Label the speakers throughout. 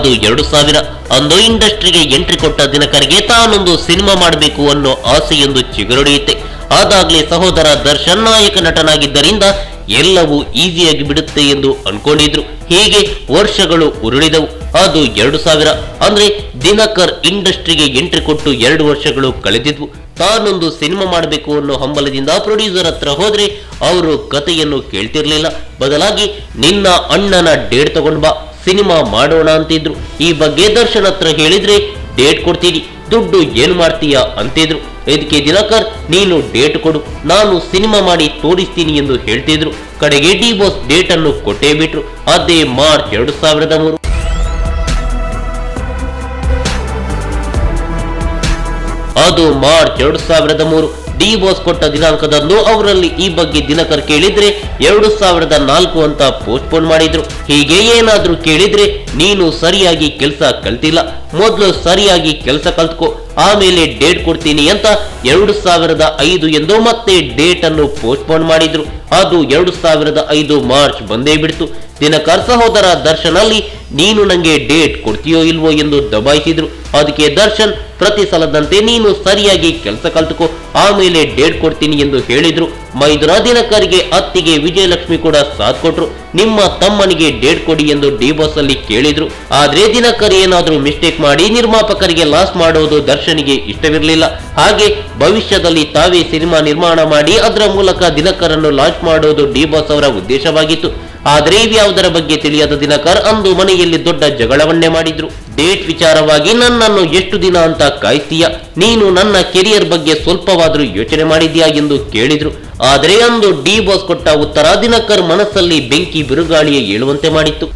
Speaker 1: ಅದು ಎರಡು ಸಾವಿರ ಅಂದು ಇಂಡಸ್ಟ್ರಿಗೆ ಎಂಟ್ರಿ ಕೊಟ್ಟ ದಿನಕರಿಗೆ ತಾನೊಂದು ಸಿನಿಮಾ ಮಾಡಬೇಕು ಅನ್ನೋ ಆಸೆಯೊಂದು ಚಿಗುರೊಡೆಯುತ್ತೆ ಆದಾಗ್ಲೇ ಸಹೋದರ ದರ್ಶನ್ ನಾಯಕ ನಟನಾಗಿದ್ದರಿಂದ ಎಲ್ಲವೂ ಈಸಿಯಾಗಿ ಬಿಡುತ್ತೆ ಎಂದು ಅನ್ಕೊಂಡಿದ್ರು ಹೀಗೆ ವರ್ಷಗಳು ಉರುಳಿದವು ಅದು ಎರಡು ಸಾವಿರ ಅಂದ್ರೆ ದಿನಕರ್ ಇಂಡಸ್ಟ್ರಿಗೆ ಎಂಟ್ರಿ ಕೊಟ್ಟು ಎರಡು ವರ್ಷಗಳು ಕಳೆದಿದ್ವು ತಾನೊಂದು ಸಿನಿಮಾ ಮಾಡಬೇಕು ಅನ್ನೋ ಹಂಬಲದಿಂದ ಪ್ರೊಡ್ಯೂಸರ್ ಹತ್ರ ಹೋದ್ರೆ ಅವರು ಕಥೆಯನ್ನು ಕೇಳ್ತಿರ್ಲಿಲ್ಲ ಬದಲಾಗಿ ನಿನ್ನ ಅಣ್ಣನ ಡೇಟ್ ತಗೊಂಡ್ ಬಾ ಸಿನಿಮಾ ಮಾಡೋಣ ಅಂತಿದ್ರು ಈ ಬಗ್ಗೆ ದರ್ಶನ್ ಹತ್ರ ಹೇಳಿದ್ರೆ ಡೇಟ್ ಕೊಡ್ತೀನಿ ದುಡ್ಡು ಏನು ಮಾಡ್ತೀಯಾ ಅಂತಿದ್ರು ಇದಕ್ಕೆ ದಿನಕರ್ ನೀನು ಡೇಟ್ ಕೊಡು ನಾನು ಸಿನಿಮಾ ಮಾಡಿ ತೋರಿಸ್ತೀನಿ ಎಂದು ಹೇಳ್ತಿದ್ರು ಕಡೆಗೆ ಡಿ ಬಾಸ್ ಡೇಟ್ ಅನ್ನು ಕೊಟ್ಟೇ ಬಿಟ್ರು ಅದೇ ಮಾರ್ಚ್ ಎರಡು ಸಾವಿರದ ಮೂರು ಅದು ಮಾರ್ಚ್ ಎರಡು ಸಾವಿರದ ಮೂರು ಡಿ ಬಾಸ್ ಕೊಟ್ಟ ದಿನಾಂಕದಂದು ಅವರಲ್ಲಿ ಈ ಬಗ್ಗೆ ದಿನಕರ್ ಕೇಳಿದ್ರೆ ಎರಡು ಸಾವಿರದ ನಾಲ್ಕು ಅಂತ ಪೋಸ್ಟ್ಪೋನ್ ಮಾಡಿದ್ರು ಹೀಗೆ ಏನಾದ್ರೂ ಕೇಳಿದ್ರೆ ನೀನು ಸರಿಯಾಗಿ ಕೆಲಸ ಕಲ್ತಿಲ್ಲ ಮೊದಲು ಸರಿಯಾಗಿ ಕೆಲಸ ಕಲ್ತ್ಕೋ ಆಮೇಲೆ ಡೇಟ್ ಕೊಡ್ತೀನಿ ಅಂತ ಎರಡು ಸಾವಿರದ ಐದು ಎಂದು ಮತ್ತೆ ಡೇಟ್ ಅನ್ನು ಪೋಸ್ಟ್ಪೋನ್ ಮಾಡಿದ್ರು ಅದು ಎರಡು ಸಾವಿರದ ಐದು ಮಾರ್ಚ್ ಬಂದೇ ಬಿಡ್ತು ದಿನಕರ್ ಸಹೋದರ ದರ್ಶನ್ ಅಲ್ಲಿ ನೀನು ನಂಗೆ ಡೇಟ್ ಕೊಡ್ತೀಯೋ ಇಲ್ವೋ ಎಂದು ದಬಾಯಿಸಿದ್ರು ಅದಕ್ಕೆ ದರ್ಶನ್ ಪ್ರತಿ ಸಲದಂತೆ ನೀನು ಸರಿಯಾಗಿ ಕೆಲಸ ಕಲ್ತುಕೋ ಆಮೇಲೆ ಡೇಟ್ ಕೊಡ್ತೀನಿ ಎಂದು ಹೇಳಿದ್ರು ಮೈದುನ ದಿನಕರ್ಗೆ ಅತ್ತಿಗೆ ವಿಜಯಲಕ್ಷ್ಮಿ ಕೂಡ ಸಾಥ್ ಕೊಟ್ರು ನಿಮ್ಮ ತಮ್ಮನಿಗೆ ಡೇಟ್ ಕೊಡಿ ಎಂದು ಡಿ ಬಾಸ್ ಅಲ್ಲಿ ಕೇಳಿದ್ರು ಆದ್ರೆ ದಿನಕರ್ ಏನಾದ್ರೂ ಮಿಸ್ಟೇಕ್ ಮಾಡಿ ನಿರ್ಮಾಪಕರಿಗೆ ಲಾಸ್ ಮಾಡೋದು ದರ್ಶನಿಗೆ ಇಷ್ಟವಿರಲಿಲ್ಲ ಹಾಗೆ ಭವಿಷ್ಯದಲ್ಲಿ ತಾವೇ ಸಿನಿಮಾ ನಿರ್ಮಾಣ ಮಾಡಿ ಅದರ ಮೂಲಕ ದಿನಕರನ್ನು ಲಾಂಚ್ ಮಾಡೋದು ಡಿ ಬಾಸ್ ಅವರ ಉದ್ದೇಶವಾಗಿತ್ತು ಆದ್ರೆ ಇವ್ಯಾವುದರ ಬಗ್ಗೆ ತಿಳಿಯದ ದಿನಕರ್ ಅಂದು ಮನೆಯಲ್ಲಿ ದೊಡ್ಡ ಜಗಳವನ್ನೇ ಮಾಡಿದ್ರು ಡೇಟ್ ವಿಚಾರವಾಗಿ ನನ್ನನ್ನು ಎಷ್ಟು ದಿನ ಅಂತ ಕಾಯ್ತೀಯ ನೀನು ನನ್ನ ಕೆರಿಯರ್ ಬಗ್ಗೆ ಸ್ವಲ್ಪವಾದ್ರೂ ಯೋಚನೆ ಮಾಡಿದ್ಯಾ ಎಂದು ಕೇಳಿದ್ರು ಆದರೆ ಅಂದು ಡಿ ಬಾಸ್ ಕೊಟ್ಟ ಉತ್ತರ ದಿನಕರ್ ಮನಸ್ಸಲ್ಲಿ ಬೆಂಕಿ ಬಿರುಗಾಳಿಯೇ ಏಳುವಂತೆ ಮಾಡಿತ್ತು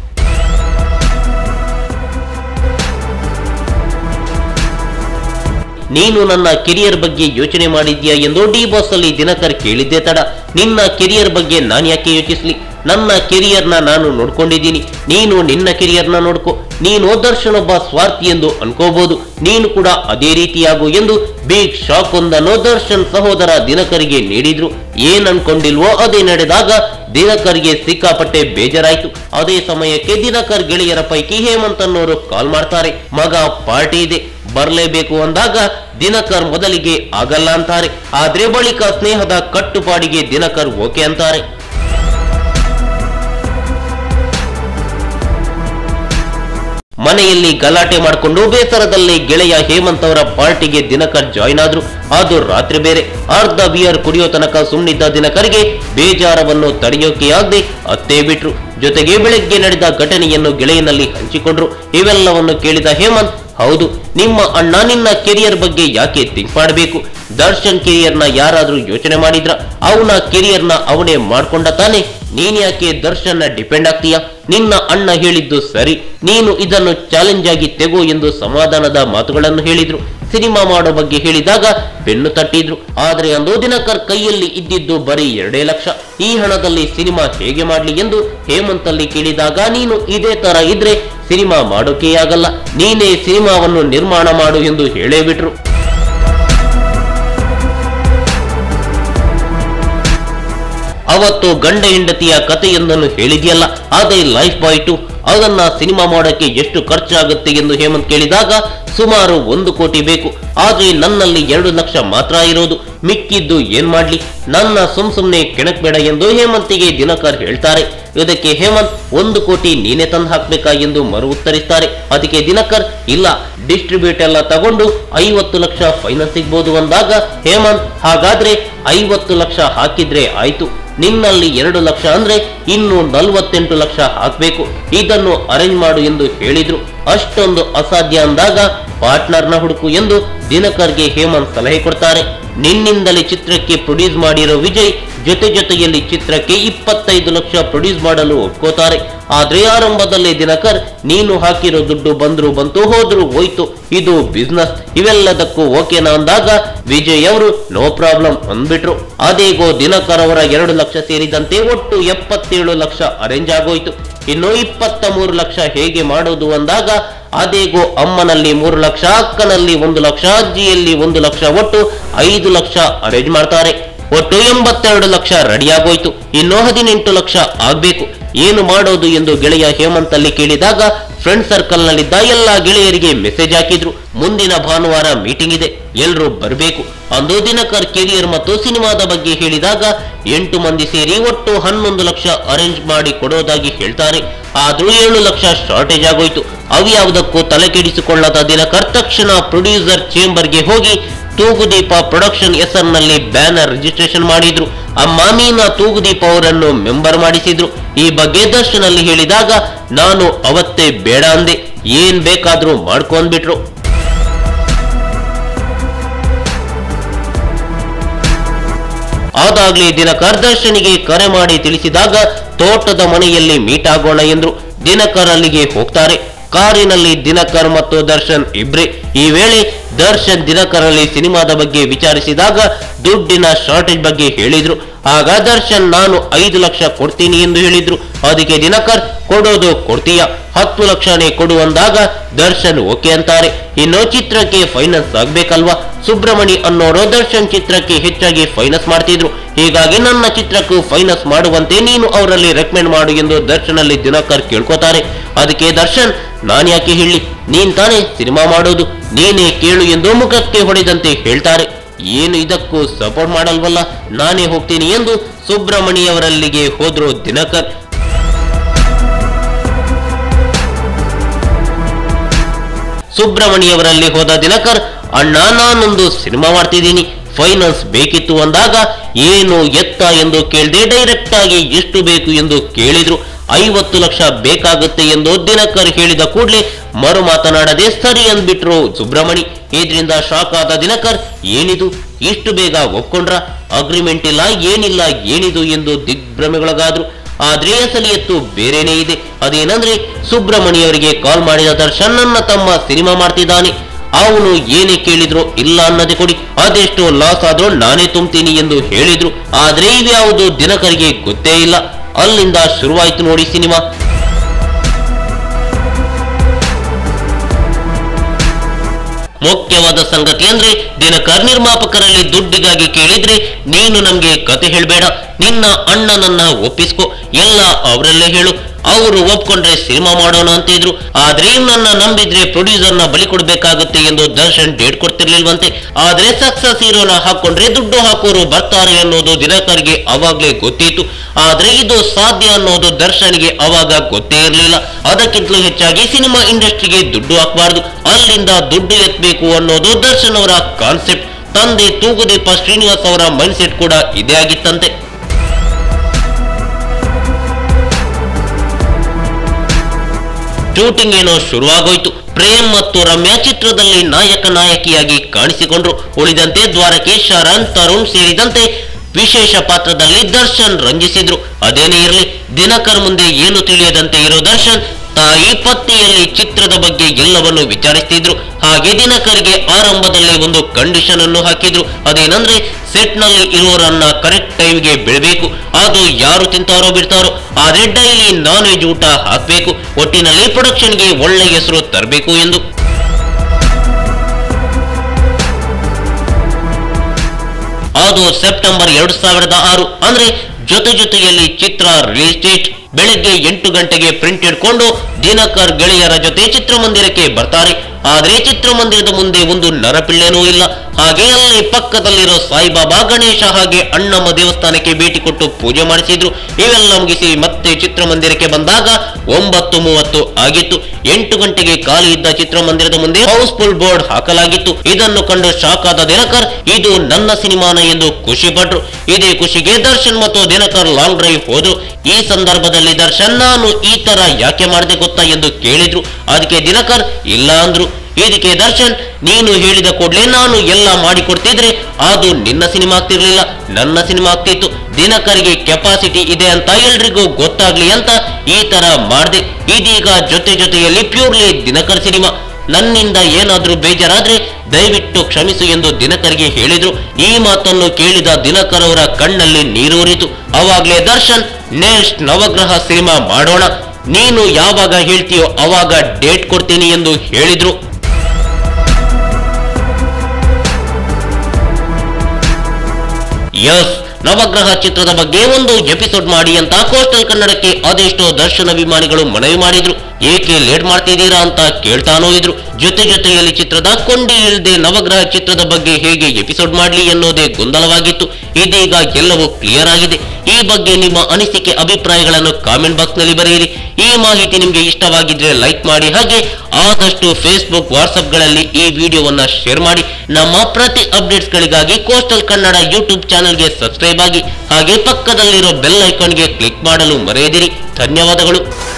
Speaker 1: ನೀನು ನನ್ನ ಕೆರಿಯರ್ ಬಗ್ಗೆ ಯೋಚನೆ ಮಾಡಿದ್ಯಾ ಎಂದು ಡಿ ಬಾಸ್ ಅಲ್ಲಿ ದಿನಕರ್ ಕೇಳಿದ್ದೆ ತಡ ನಿನ್ನ ಕೆರಿಯರ್ ಬಗ್ಗೆ ನಾನು ಯಾಕೆ ಯೋಚಿಸ್ಲಿ ನನ್ನ ಕೆರಿಯರ್ನ ನಾನು ನೋಡ್ಕೊಂಡಿದ್ದೀನಿ ನೀನು ನಿನ್ನ ಕೆರಿಯರ್ನ ನೋಡ್ಕೊ ನೀನು ದರ್ಶನ್ ಒಬ್ಬ ಸ್ವಾರ್ಥಿ ಎಂದು ಅನ್ಕೋಬಹುದು ನೀನು ಕೂಡ ಅದೇ ರೀತಿಯಾಗು ಎಂದು ಬಿಗ್ ಶಾಕ್ ಒಂದನ್ನು ದರ್ಶನ್ ಸಹೋದರ ದಿನಕರಿಗೆ ನೀಡಿದ್ರು ಏನ್ ಅನ್ಕೊಂಡಿಲ್ವೋ ಅದೇ ನಡೆದಾಗ ದಿನಕರ್ಗೆ ಸಿಕ್ಕಾಪಟ್ಟೆ ಬೇಜಾರಾಯ್ತು ಅದೇ ಸಮಯಕ್ಕೆ ದಿನಕರ್ ಗೆಳೆಯರ ಪೈಕಿ ಹೇಮಂತ್ ಅನ್ನೋರು ಕಾಲ್ ಮಾಡ್ತಾರೆ ಮಗ ಪಾರ್ಟಿ ಇದೆ ಬರಲೇಬೇಕು ಅಂದಾಗ ದಿನಕರ್ ಮೊದಲಿಗೆ ಆಗಲ್ಲ ಅಂತಾರೆ ಆದ್ರೆ ಬಳಿಕ ಸ್ನೇಹದ ಕಟ್ಟುಪಾಡಿಗೆ ದಿನಕರ್ ಓಕೆ ಅಂತಾರೆ ಮನೆಯಲ್ಲಿ ಗಲಾಟೆ ಮಾಡಿಕೊಂಡು ಬೇಸರದಲ್ಲಿ ಗೆಳೆಯ ಹೇಮಂತ್ ಅವರ ಪಾರ್ಟಿಗೆ ದಿನಕರ್ ಜಾಯ್ನ್ ಆದ್ರು ಅದು ರಾತ್ರಿ ಬೇರೆ ಅರ್ಧ ಬಿಯರ್ ಕುಡಿಯೋ ತನಕ ಸುಮ್ಮನಿದ್ದ ದಿನಕರ್ಗೆ ಬೇಜಾರವನ್ನು ತಡೆಯೋಕೆ ಆಗದೆ ಅತ್ತೇ ಬಿಟ್ರು ಜೊತೆಗೆ ಬೆಳಗ್ಗೆ ನಡೆದ ಘಟನೆಯನ್ನು ಗೆಳೆಯನಲ್ಲಿ ಹಂಚಿಕೊಂಡ್ರು ಇವೆಲ್ಲವನ್ನು ಕೇಳಿದ ಹೇಮಂತ್ ಹೌದು ನಿಮ್ಮ ಅಣ್ಣ ನಿನ್ನ ಕೆರಿಯರ್ ಬಗ್ಗೆ ಯಾಕೆ ಥಿಂಕ್ ಮಾಡಬೇಕು ದರ್ಶನ್ ಕೆರಿಯರ್ನ ಯಾರಾದ್ರೂ ಯೋಚನೆ ಮಾಡಿದ್ರ ಅವನ ಕೆರಿಯರ್ನ ಅವನೇ ಮಾಡ್ಕೊಂಡ ತಾನೆ ನೀನ್ ಯಾಕೆ ದರ್ಶನ್ನ ಡಿಪೆಂಡ್ ಆಗ್ತೀಯಾ ನಿನ್ನ ಅಣ್ಣ ಹೇಳಿದ್ದು ಸರಿ ನೀನು ಇದನ್ನು ಚಾಲೆಂಜ್ ಆಗಿ ತೆಗೋ ಎಂದು ಸಮಾಧಾನದ ಮಾತುಗಳನ್ನು ಹೇಳಿದ್ರು ಸಿನಿಮಾ ಮಾಡೋ ಬಗ್ಗೆ ಹೇಳಿದಾಗ ಬೆನ್ನು ತಟ್ಟಿದ್ರು ಆದ್ರೆ ಅಂದು ದಿನಕರ್ ಕೈಯಲ್ಲಿ ಇದ್ದಿದ್ದು ಬರೀ ಎರಡೇ ಲಕ್ಷ ಈ ಹಣದಲ್ಲಿ ಸಿನಿಮಾ ಹೇಗೆ ಮಾಡ್ಲಿ ಎಂದು ಹೇಮಂತ್ ಅಲ್ಲಿ ಕೇಳಿದಾಗ ನೀನು ಇದೇ ತರ ಇದ್ರೆ ಸಿನಿಮಾ ಮಾಡೋಕೆ ಆಗಲ್ಲ ನೀನೇ ಸಿನಿಮಾವನ್ನು ನಿರ್ಮಾಣ ಮಾಡು ಎಂದು ಹೇಳೇ ಬಿಟ್ರು ಅವತ್ತು ಗಂಡ ಹೆಂಡತಿಯ ಕಥೆಯೊಂದನ್ನು ಹೇಳಿದ್ಯಲ್ಲ ಅದೇ ಲೈಫ್ ಬಾಯ್ ಟು ಅದನ್ನ ಸಿನಿಮಾ ಮಾಡೋಕೆ ಎಷ್ಟು ಖರ್ಚಾಗುತ್ತೆ ಎಂದು ಹೇಮಂತ್ ಕೇಳಿದಾಗ ಸುಮಾರು ಒಂದು ಕೋಟಿ ಬೇಕು ಆದ್ರೆ ನನ್ನಲ್ಲಿ ಎರಡು ಲಕ್ಷ ಮಾತ್ರ ಇರೋದು ಮಿಕ್ಕಿದ್ದು ಏನ್ ಮಾಡ್ಲಿ ನನ್ನ ಸುಮ್ ಸುಮ್ನೆ ಕೆಣಕ್ಬೇಡ ಎಂದು ಹೇಮಂತಿಗೆ ದಿನಕರ್ ಹೇಳ್ತಾರೆ ಇದಕ್ಕೆ ಹೇಮಂತ್ ಒಂದು ಕೋಟಿ ನೀನೆ ತಂದು ಹಾಕ್ಬೇಕಾ ಎಂದು ಮರು ಉತ್ತರಿಸ್ತಾರೆ ಅದಕ್ಕೆ ದಿನಕರ್ ಇಲ್ಲ ಡಿಸ್ಟ್ರಿಬ್ಯೂಟ್ ಎಲ್ಲ ತಗೊಂಡು ಐವತ್ತು ಲಕ್ಷ ಫೈನಲ್ ಸಿಗ್ಬೋದು ಅಂದಾಗ ಹೇಮಂತ್ ಹಾಗಾದ್ರೆ ಐವತ್ತು ಲಕ್ಷ ಹಾಕಿದ್ರೆ ಆಯ್ತು ನಿನ್ನಲ್ಲಿ ಎರಡು ಲಕ್ಷ ಅಂದ್ರೆ ಇನ್ನು ನಲವತ್ತೆಂಟು ಲಕ್ಷ ಹಾಕ್ಬೇಕು ಇದನ್ನು ಅರೇಂಜ್ ಮಾಡು ಎಂದು ಹೇಳಿದ್ರು ಅಷ್ಟೊಂದು ಅಸಾಧ್ಯ ಅಂದಾಗ ಪಾರ್ಟ್ನರ್ನ ಹುಡುಕು ಎಂದು ದಿನಕರ್ಗೆ ಹೇಮಂತ್ ಸಲಹೆ ಕೊಡ್ತಾರೆ ನಿನ್ನಿಂದಲೇ ಚಿತ್ರಕ್ಕೆ ಪ್ರೊಡ್ಯೂಸ್ ಮಾಡಿರೋ ವಿಜಯ್ ಜೊತೆ ಜೊತೆಯಲ್ಲಿ ಚಿತ್ರಕ್ಕೆ ಇಪ್ಪತ್ತೈದು ಲಕ್ಷ ಪ್ರೊಡ್ಯೂಸ್ ಮಾಡಲು ಒಪ್ಕೋತಾರೆ ಆದ್ರೆ ಆರಂಭದಲ್ಲಿ ದಿನಕರ್ ನೀನು ಹಾಕಿರೋ ದುಡ್ಡು ಬಂದ್ರು ಬಂತು ಹೋದ್ರು ಹೋಯ್ತು ಇದು ಬಿಸ್ನೆಸ್ ಇವೆಲ್ಲದಕ್ಕೂ ಓಕೆನಾ ಅಂದಾಗ ವಿಜಯ್ ಅವರು ನೋ ಪ್ರಾಬ್ಲಮ್ ಅಂದ್ಬಿಟ್ರು ಅದೇಗೋ ದಿನಕರ್ ಅವರ ಎರಡು ಲಕ್ಷ ಸೇರಿದಂತೆ ಒಟ್ಟು ಎಪ್ಪತ್ತೇಳು ಲಕ್ಷ ಅರೇಂಜ್ ಆಗೋಯ್ತು ಇನ್ನು ಇಪ್ಪತ್ತ ಮೂರು ಲಕ್ಷ ಹೇಗೆ ಮಾಡೋದು ಅಂದಾಗ ಅದೇಗೋ ಅಮ್ಮನಲ್ಲಿ ಮೂರು ಲಕ್ಷ ಅಕ್ಕನಲ್ಲಿ ಒಂದು ಲಕ್ಷ ಅಜ್ಜಿಯಲ್ಲಿ ಒಂದು ಲಕ್ಷ ಒಟ್ಟು ಐದು ಲಕ್ಷ ಅರೇಂಜ್ ಮಾಡ್ತಾರೆ ಒಟ್ಟು ಎಂಬತ್ತೆರಡು ಲಕ್ಷ ರೆಡಿ ಆಗೋಯ್ತು ಇನ್ನು ಹದಿನೆಂಟು ಲಕ್ಷ ಆಗ್ಬೇಕು ಏನು ಮಾಡೋದು ಎಂದು ಗೆಳೆಯ ಹೇಮಂತ್ ಅಲ್ಲಿ ಕೇಳಿದಾಗ ಫ್ರೆಂಡ್ ಸರ್ಕಲ್ ನಲ್ಲಿದ್ದ ಎಲ್ಲಾ ಗೆಳೆಯರಿಗೆ ಮೆಸೇಜ್ ಹಾಕಿದ್ರು ಮುಂದಿನ ಭಾನುವಾರ ಮೀಟಿಂಗ್ ಇದೆ ಎಲ್ರೂ ಬರಬೇಕು ಅಂದು ದಿನಕರ್ ಕೆರಿಯರ್ ಮತ್ತು ಸಿನಿಮಾದ ಬಗ್ಗೆ ಹೇಳಿದಾಗ ಎಂಟು ಮಂದಿ ಸೇರಿ ಒಟ್ಟು ಹನ್ನೊಂದು ಲಕ್ಷ ಅರೇಂಜ್ ಮಾಡಿ ಕೊಡೋದಾಗಿ ಹೇಳ್ತಾರೆ ಆದ್ರೂ ಏಳು ಲಕ್ಷ ಶಾರ್ಟೇಜ್ ಆಗೋಯ್ತು ಅವ್ಯಾವುದಕ್ಕೂ ತಲೆ ಕೆಡಿಸಿಕೊಳ್ಳದ ದಿನಕರ್ ತಕ್ಷಣ ಪ್ರೊಡ್ಯೂಸರ್ ಚೇಂಬರ್ಗೆ ಹೋಗಿ ತೂಗುದೀಪ ಪ್ರೊಡಕ್ಷನ್ ಹೆಸರಿನಲ್ಲಿ ಬ್ಯಾನರ್ ರಿಜಿಸ್ಟ್ರೇಷನ್ ಮಾಡಿದ್ರು ಅಮ್ಮ ಮೀನಾ ತೂಗುದೀಪ ಅವರನ್ನು ಮೆಂಬರ್ ಮಾಡಿಸಿದ್ರು ಈ ಬಗ್ಗೆ ದರ್ಶನಲ್ಲಿ ಹೇಳಿದಾಗ ನಾನು ಅವತ್ತೇ ಬೇಡ ಅಂದೆ ಏನ್ ಬೇಕಾದ್ರೂ ಮಾಡ್ಕೊಂಡ್ಬಿಟ್ರು ಆದಾಗ್ಲೇ ದಿನಕರ್ ದರ್ಶನಿಗೆ ಕರೆ ಮಾಡಿ ತಿಳಿಸಿದಾಗ ತೋಟದ ಮನೆಯಲ್ಲಿ ಮೀಟ್ ಆಗೋಣ ಎಂದ್ರು ದಿನಕರ್ ಅಲ್ಲಿಗೆ ಹೋಗ್ತಾರೆ ಕಾರಿನಲ್ಲಿ ದಿನಕರ್ ಮತ್ತು ದರ್ಶನ್ ಇಬ್ರೆ ಈ ವೇಳೆ ದರ್ಶನ್ ದಿನಕರ್ ಅಲ್ಲಿ ಸಿನಿಮಾದ ಬಗ್ಗೆ ವಿಚಾರಿಸಿದಾಗ ದುಡ್ಡಿನ ಶಾರ್ಟೇಜ್ ಬಗ್ಗೆ ಹೇಳಿದ್ರು ಆಗ ದರ್ಶನ್ ನಾನು ಐದು ಲಕ್ಷ ಕೊಡ್ತೀನಿ ಎಂದು ಹೇಳಿದ್ರು ಅದಕ್ಕೆ ದಿನಕರ್ ಕೊಡೋದು ಕೊಡ್ತೀಯ ಹತ್ತು ಲಕ್ಷನೇ ಕೊಡು ಅಂದಾಗ ದರ್ಶನ್ ಓಕೆ ಅಂತಾರೆ ಇನ್ನು ಚಿತ್ರಕ್ಕೆ ಫೈನಾನ್ಸ್ ಆಗ್ಬೇಕಲ್ವಾ ಸುಬ್ರಮಣಿ ಅನ್ನೋರು ದರ್ಶನ್ ಚಿತ್ರಕ್ಕೆ ಹೆಚ್ಚಾಗಿ ಫೈನಾನ್ಸ್ ಮಾಡ್ತಿದ್ರು ಹೀಗಾಗಿ ನನ್ನ ಚಿತ್ರಕ್ಕೂ ಫೈನಾನ್ಸ್ ಮಾಡುವಂತೆ ನೀನು ಅವರಲ್ಲಿ ರೆಕಮೆಂಡ್ ಮಾಡು ಎಂದು ದರ್ಶನ್ ಅಲ್ಲಿ ದಿನಕರ್ ಕೇಳ್ಕೊತಾರೆ ಅದಕ್ಕೆ ದರ್ಶನ್ ನಾನ್ ಯಾಕೆ ಹೇಳಿ ನೀನ್ ತಾನೇ ಸಿನಿಮಾ ಮಾಡೋದು ನೀನೇ ಕೇಳು ಎಂದು ಮುಖಕ್ಕೆ ಹೊಡೆದಂತೆ ಹೇಳ್ತಾರೆ ಏನು ಇದಕ್ಕೂ ಸಪೋರ್ಟ್ ಮಾಡಲ್ವಲ್ಲ ನಾನೇ ಹೋಗ್ತೀನಿ ಎಂದು ಸುಬ್ರಮಣಿಯವರಲ್ಲಿಗೆ ಹೋದ್ರು ದಿನಕರ್ ಸುಬ್ರಮಣಿಯವರಲ್ಲಿ ಹೋದ ದಿನಕರ್ ಅಣ್ಣ ನಾನೊಂದು ಸಿನಿಮಾ ಮಾಡ್ತಿದ್ದೀನಿ ಫೈನಾನ್ಸ್ ಬೇಕಿತ್ತು ಅಂದಾಗ ಏನು ಎತ್ತ ಎಂದು ಕೇಳದೆ ಡೈರೆಕ್ಟ್ ಆಗಿ ಎಷ್ಟು ಬೇಕು ಎಂದು ಕೇಳಿದ್ರು ಐವತ್ತು ಲಕ್ಷ ಬೇಕಾಗುತ್ತೆ ಎಂದು ದಿನಕರ್ ಹೇಳಿದ ಕೂಡಲೇ ಮರು ಮಾತನಾಡದೆ ಸರಿ ಅಂದ್ಬಿಟ್ರು ಸುಬ್ರಮಣಿ ಇದರಿಂದ ಶಾಕ್ ಆದ ದಿನಕರ್ ಏನಿದು ಇಷ್ಟು ಬೇಗ ಒಪ್ಕೊಂಡ್ರ ಅಗ್ರಿಮೆಂಟ್ ಇಲ್ಲ ಏನಿಲ್ಲ ಏನಿದು ಎಂದು ದಿಗ್ಭ್ರಮೆಗೊಳಗಾದ್ರು ಆದ್ರೆ ಅಸಲಿ ಎತ್ತು ಬೇರೆನೇ ಇದೆ ಅದೇನಂದ್ರೆ ಸುಬ್ರಮಣಿಯವರಿಗೆ ಕಾಲ್ ಮಾಡಿದ ದರ್ಶನ್ ನನ್ನ ತಮ್ಮ ಸಿನಿಮಾ ಮಾಡ್ತಿದ್ದಾನೆ ಅವನು ಏನೇ ಕೇಳಿದ್ರು ಇಲ್ಲ ಅನ್ನದೆ ಕೊಡಿ ಅದೆಷ್ಟೋ ಲಾಸ್ ಆದ್ರೂ ನಾನೇ ತುಂಬ್ತೀನಿ ಎಂದು ಹೇಳಿದ್ರು ಆದ್ರೆ ಇವ್ಯಾವುದು ದಿನಕರಿಗೆ ಗೊತ್ತೇ ಇಲ್ಲ ಅಲ್ಲಿಂದ ಶುರುವಾಯ್ತು ನೋಡಿ ಸಿನಿಮಾ ಮುಖ್ಯವಾದ ಸಂಗತಿ ಅಂದ್ರೆ ದಿನಕರ್ ನಿರ್ಮಾಪಕರಲ್ಲಿ ದುಡ್ಡಿಗಾಗಿ ಕೇಳಿದ್ರೆ ನೀನು ನಮ್ಗೆ ಕತೆ ಹೇಳ್ಬೇಡ ನಿನ್ನ ಅಣ್ಣನನ್ನ ಒಪ್ಪಿಸ್ಕೊ ಎಲ್ಲ ಅವರಲ್ಲೇ ಹೇಳು ಅವರು ಒಪ್ಕೊಂಡ್ರೆ ಸಿನಿಮಾ ಮಾಡೋಣ ಅಂತಿದ್ರು ಆದ್ರೆ ನನ್ನ ನಂಬಿದ್ರೆ ಪ್ರೊಡ್ಯೂಸರ್ನ ಬಲಿ ಕೊಡ್ಬೇಕಾಗುತ್ತೆ ಎಂದು ದರ್ಶನ್ ಡೇಟ್ ಕೊಡ್ತಿರ್ಲಿಲ್ವಂತೆ ಆದ್ರೆ ಸಕ್ಸಸ್ ಹೀರೋನ ಹಾಕೊಂಡ್ರೆ ದುಡ್ಡು ಹಾಕೋರು ಬರ್ತಾರೆ ಅನ್ನೋದು ದಿನಕರ್ಗೆ ಅವಾಗ್ಲೇ ಗೊತ್ತಿತ್ತು ಆದ್ರೆ ಇದು ಸಾಧ್ಯ ಅನ್ನೋದು ದರ್ಶನ್ಗೆ ಅವಾಗ ಗೊತ್ತೇ ಇರಲಿಲ್ಲ ಅದಕ್ಕಿಂತಲೂ ಹೆಚ್ಚಾಗಿ ಸಿನಿಮಾ ಇಂಡಸ್ಟ್ರಿಗೆ ದುಡ್ಡು ಹಾಕಬಾರ್ದು ಅಲ್ಲಿಂದ ದುಡ್ಡು ಎತ್ತಬೇಕು ಅನ್ನೋದು ದರ್ಶನ್ ಅವರ ಕಾನ್ಸೆಪ್ಟ್ ತಂದೆ ತೂಗುದೀಪ ಶ್ರೀನಿವಾಸ್ ಅವರ ಮೈಂಡ್ ಸೆಟ್ ಕೂಡ ಇದೇ ಆಗಿತ್ತಂತೆ ಶೂಟಿಂಗ್ ಏನೋ ಶುರುವಾಗೋಯ್ತು ಪ್ರೇಮ್ ಮತ್ತು ರಮ್ಯಾ ಚಿತ್ರದಲ್ಲಿ ನಾಯಕ ನಾಯಕಿಯಾಗಿ ಕಾಣಿಸಿಕೊಂಡ್ರು ಉಳಿದಂತೆ ದ್ವಾರಕೇಶ್ ಶರಣ್ ತರುಣ್ ಸೇರಿದಂತೆ ವಿಶೇಷ ಪಾತ್ರದಲ್ಲಿ ದರ್ಶನ್ ರಂಜಿಸಿದ್ರು ಅದೇನೇ ಇರಲಿ ದಿನಕರ್ ಮುಂದೆ ಏನು ತಿಳಿಯದಂತೆ ಇರೋ ದರ್ಶನ್ ತಾಯಿ ಪತ್ನಿಯಲ್ಲಿ ಚಿತ್ರದ ಬಗ್ಗೆ ಎಲ್ಲವನ್ನು ವಿಚಾರಿಸ್ತಿದ್ರು ಹಾಗೆ ದಿನಕರ್ಗೆ ಆರಂಭದಲ್ಲೇ ಒಂದು ಕಂಡೀಷನ್ ಅನ್ನು ಹಾಕಿದ್ರು ಅದೇನಂದ್ರೆ ಸೆಟ್ ನಲ್ಲಿ ಇರೋರನ್ನ ಕರೆಕ್ಟ್ ಟೈಮ್ಗೆ ಬಿಡಬೇಕು ಅದು ಯಾರು ತಿಂತಾರೋ ಬಿಡ್ತಾರೋ ಆದ್ರೆ ಡೈಲಿ ನಾನ್ ವೆಜ್ ಊಟ ಹಾಕ್ಬೇಕು ಒಟ್ಟಿನಲ್ಲಿ ಪ್ರೊಡಕ್ಷನ್ಗೆ ಒಳ್ಳೆ ಹೆಸರು ತರಬೇಕು ಎಂದು ಅದು ಸೆಪ್ಟೆಂಬರ್ ಎರಡು ಸಾವಿರದ ಆರು ಅಂದ್ರೆ ಜೊತೆ ಜೊತೆಯಲ್ಲಿ ಚಿತ್ರ ರಿಲೀಸ್ ಡೇಟ್ ಬೆಳಗ್ಗೆ ಎಂಟು ಗಂಟೆಗೆ ಪ್ರಿಂಟ್ ಇಟ್ಕೊಂಡು ದಿನಕರ್ ಗೆಳೆಯರ ಜೊತೆ ಚಿತ್ರಮಂದಿರಕ್ಕೆ ಬರ್ತಾರೆ ಆದ್ರೆ ಚಿತ್ರಮಂದಿರದ ಮುಂದೆ ಒಂದು ನರಪಿಳ್ಳೆನೂ ಇಲ್ಲ ಹಾಗೆ ಅಲ್ಲಿ ಪಕ್ಕದಲ್ಲಿರೋ ಸಾಯಿಬಾಬಾ ಗಣೇಶ ಹಾಗೆ ಅಣ್ಣಮ್ಮ ದೇವಸ್ಥಾನಕ್ಕೆ ಭೇಟಿ ಕೊಟ್ಟು ಪೂಜೆ ಮಾಡಿಸಿದ್ರು ಇವೆಲ್ಲ ಮುಗಿಸಿ ಮತ್ತೆ ಚಿತ್ರಮಂದಿರಕ್ಕೆ ಬಂದಾಗ ಒಂಬತ್ತು ಮೂವತ್ತು ಆಗಿತ್ತು ಎಂಟು ಗಂಟೆಗೆ ಖಾಲಿ ಇದ್ದ ಚಿತ್ರಮಂದಿರದ ಮುಂದೆ ಹೌಸ್ಫುಲ್ ಬೋರ್ಡ್ ಹಾಕಲಾಗಿತ್ತು ಇದನ್ನು ಕಂಡು ಶಾಕ್ ಆದ ದಿನಕರ್ ಇದು ನನ್ನ ಸಿನಿಮಾನ ಎಂದು ಖುಷಿ ಪಟ್ರು ಇದೇ ಖುಷಿಗೆ ದರ್ಶನ್ ಮತ್ತು ದಿನಕರ್ ಲಾಂಗ್ ಡ್ರೈವ್ ಹೋದ್ರು ಈ ಸಂದರ್ಭದಲ್ಲಿ ದರ್ಶನ್ ನಾನು ಈ ತರ ಯಾಕೆ ಮಾಡಿದೆ ಗೊತ್ತಾ ಎಂದು ಕೇಳಿದ್ರು ಅದಕ್ಕೆ ದಿನಕರ್ ಇಲ್ಲ ಅಂದ್ರು ಇದಕ್ಕೆ ದರ್ಶನ್ ನೀನು ಹೇಳಿದ ಕೂಡಲೇ ನಾನು ಎಲ್ಲ ಮಾಡಿಕೊಡ್ತಿದ್ರೆ ಅದು ನಿನ್ನ ಸಿನಿಮಾ ಆಗ್ತಿರ್ಲಿಲ್ಲ ನನ್ನ ಸಿನಿಮಾ ಆಗ್ತಿತ್ತು ದಿನಕರಿಗೆ ಕೆಪಾಸಿಟಿ ಇದೆ ಅಂತ ಎಲ್ರಿಗೂ ಗೊತ್ತಾಗ್ಲಿ ಅಂತ ಈ ತರ ಮಾಡ್ದೆ ಇದೀಗ ಜೊತೆ ಜೊತೆಯಲ್ಲಿ ಪ್ಯೂರ್ಲಿ ದಿನಕರ್ ಸಿನಿಮಾ ನನ್ನಿಂದ ಏನಾದ್ರೂ ಬೇಜಾರಾದ್ರೆ ದಯವಿಟ್ಟು ಕ್ಷಮಿಸು ಎಂದು ದಿನಕರ್ಗೆ ಹೇಳಿದ್ರು ಈ ಮಾತನ್ನು ಕೇಳಿದ ದಿನಕರ್ ಅವರ ಕಣ್ಣಲ್ಲಿ ನೀರೂರಿತು ಅವಾಗ್ಲೇ ದರ್ಶನ್ ನೆಕ್ಸ್ಟ್ ನವಗ್ರಹ ಸಿನಿಮಾ ಮಾಡೋಣ ನೀನು ಯಾವಾಗ ಹೇಳ್ತೀಯೋ ಅವಾಗ ಡೇಟ್ ಕೊಡ್ತೀನಿ ಎಂದು ಹೇಳಿದ್ರು ಯಸ್ ನವಗ್ರಹ ಚಿತ್ರದ ಬಗ್ಗೆ ಒಂದು ಎಪಿಸೋಡ್ ಮಾಡಿ ಅಂತ ಕೋಸ್ಟಲ್ ಕನ್ನಡಕ್ಕೆ ಅದೆಷ್ಟೋ ದರ್ಶನ್ ಅಭಿಮಾನಿಗಳು ಮನವಿ ಮಾಡಿದ್ರು ಏಕೆ ಲೇಟ್ ಮಾಡ್ತಿದ್ದೀರಾ ಅಂತ ಕೇಳ್ತಾನೋ ಇದ್ರು ಜೊತೆ ಜೊತೆಯಲ್ಲಿ ಚಿತ್ರದ ಕೊಂಡಿ ಇಳ್ದೆ ನವಗ್ರಹ ಚಿತ್ರದ ಬಗ್ಗೆ ಹೇಗೆ ಎಪಿಸೋಡ್ ಮಾಡ್ಲಿ ಎನ್ನುವುದೇ ಗೊಂದಲವಾಗಿತ್ತು ಇದೀಗ ಎಲ್ಲವೂ ಕ್ಲಿಯರ್ ಆಗಿದೆ ಈ ಬಗ್ಗೆ ನಿಮ್ಮ ಅನಿಸಿಕೆ ಅಭಿಪ್ರಾಯಗಳನ್ನು ಕಾಮೆಂಟ್ ಬಾಕ್ಸ್ ನಲ್ಲಿ ಬರೆಯಿರಿ ಈ ಮಾಹಿತಿ ನಿಮಗೆ ಇಷ್ಟವಾಗಿದ್ರೆ ಲೈಕ್ ಮಾಡಿ ಹಾಗೆ ಆದಷ್ಟು ಫೇಸ್ಬುಕ್ ವಾಟ್ಸ್ಆಪ್ ಗಳಲ್ಲಿ ಈ ವಿಡಿಯೋವನ್ನ ಶೇರ್ ಮಾಡಿ ನಮ್ಮ ಪ್ರತಿ ಅಪ್ಡೇಟ್ಸ್ ಗಳಿಗಾಗಿ ಕೋಸ್ಟಲ್ ಕನ್ನಡ ಯೂಟ್ಯೂಬ್ ಚಾನೆಲ್ಗೆ ಸಬ್ಸ್ಕ್ರೈಬ್ ಆಗಿ ಹಾಗೆ ಪಕ್ಕದಲ್ಲಿರೋ ಬೆಲ್ ಐಕಾನ್ಗೆ ಕ್ಲಿಕ್ ಮಾಡಲು ಮರೆಯದಿರಿ ಧನ್ಯವಾದಗಳು